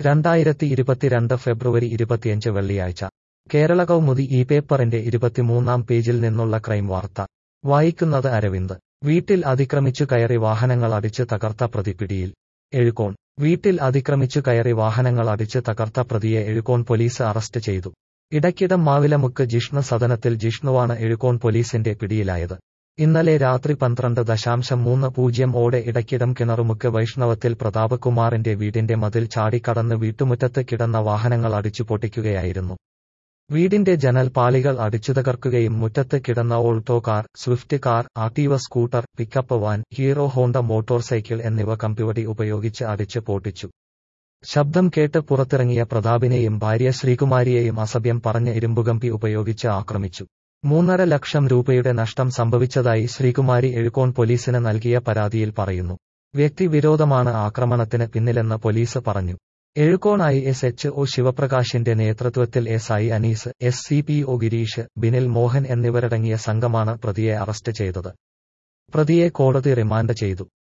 രണ്ടായിരത്തി ഇരുപത്തിരണ്ട് ഫെബ്രുവരി ഇരുപത്തിയഞ്ച് വെള്ളിയാഴ്ച കേരള കൗമുദി ഈ പേപ്പറിന്റെ ഇരുപത്തിമൂന്നാം പേജിൽ നിന്നുള്ള ക്രൈം വാർത്ത വായിക്കുന്നത് അരവിന്ദ് വീട്ടിൽ അതിക്രമിച്ചു കയറി വാഹനങ്ങൾ അടിച്ച് തകർത്ത പ്രതി പിടിയിൽ എഴുകോൺ വീട്ടിൽ അതിക്രമിച്ചു കയറി വാഹനങ്ങൾ അടിച്ച് തകർത്ത പ്രതിയെ എഴുകോൺ പോലീസ് അറസ്റ്റ് ചെയ്തു ഇടയ്ക്കിടം മാവിലമുക്ക് ജിഷ്ണു സദനത്തിൽ ജിഷ്ണുവാണ് എഴുകോൺ പോലീസിന്റെ പിടിയിലായത് ഇന്നലെ രാത്രി പന്ത്രണ്ട് ദശാംശം മൂന്ന് പൂജ്യം ഓടെ ഇടയ്ക്കിടം കിണറുമുക്ക് വൈഷ്ണവത്തിൽ പ്രതാപ് കുമാറിന്റെ വീടിന്റെ മതിൽ ചാടിക്കടന്ന് വീട്ടുമുറ്റത്ത് കിടന്ന വാഹനങ്ങൾ അടിച്ചു പൊട്ടിക്കുകയായിരുന്നു വീടിന്റെ ജനൽ പാളികൾ അടിച്ചുതകർക്കുകയും മുറ്റത്ത് കിടന്ന Alto car Swift car Activa scooter pickup van Hero Honda motorcycle എന്നിവ കമ്പിവടി ഉപയോഗിച്ച് അടിച്ച് പൊട്ടിച്ചു ശബ്ദം കേട്ട് പുറത്തിറങ്ങിയ പ്രതാപിനെയും ഭാര്യ ശ്രീകുമാരിയെയും അസഭ്യം പറഞ്ഞ് ഇരുമ്പുകമ്പി ഉപയോഗിച്ച് ആക്രമിച്ചു മൂന്നര ലക്ഷം രൂപയുടെ നഷ്ടം സംഭവിച്ചതായി ശ്രീകുമാരി എഴുകോൺ പോലീസിന് നൽകിയ പരാതിയിൽ പറയുന്നു വ്യക്തിവിരോധമാണ് ആക്രമണത്തിന് പിന്നിലെന്ന് പോലീസ് പറഞ്ഞു Ezhukone I S H O ശിവപ്രകാശിന്റെ നേതൃത്വത്തിൽ S I Anees S C P O Gireesh Binil Mohan എന്നിവരടങ്ങിയ സംഘമാണ് പ്രതിയെ അറസ്റ്റ് ചെയ്തത് പ്രതിയെ കോടതി റിമാൻഡ് ചെയ്തു